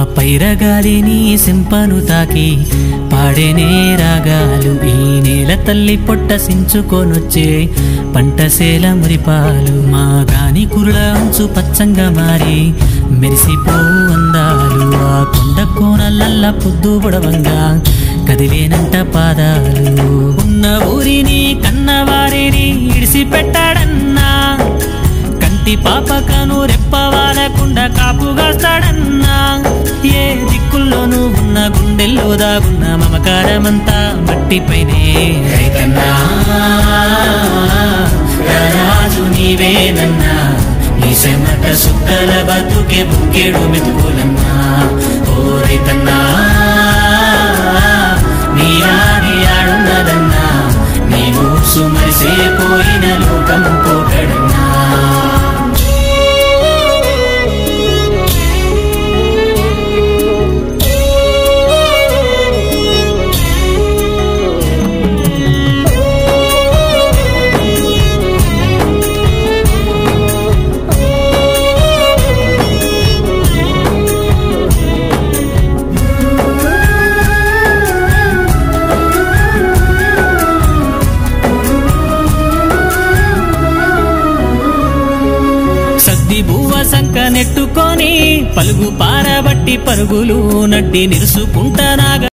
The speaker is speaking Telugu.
పైరగాలిని సింపను తాకి పాడేనే రాగాలు ఈ నేల తల్లి పొట్ట సించుకొనొచ్చే పంటసేల మురిపాలు మా గాని కురుల అంచు పచ్చంగా మారి మెరిసిపో అందాలు ఆ కొండ కోనలల్ల పొద్దు బుడవంగా కదిలేనంట పాదాలు ఉన్న ఊరిని కన్నవారిని ఇడిసి పెట్టాడన్నా కంటి పాపకను రెప్పవాలకుండా కాపుగాస్తాడన్నా ఏ దిక్కుల్లోనూ ఉన్న గుండెల్లో దాగున్న మమకారమంతా మట్టిపైనే రైతన్నా రాజు నీవేనన్నా నీ చెమట సుక్కల బతుకే బుక్కేడు మెతుకులన్నా ఓ రైతన్నా నీ ఆడి ఆడున్నదన్నా నీ మూసు మరిసే పోయిన లోకం పోకడన్నా సద్ది బువ్వ సంక నెట్టుకొని పలుగు పారబట్టి పరుగులు నడ్డి నిరుసుకుంటా నాగ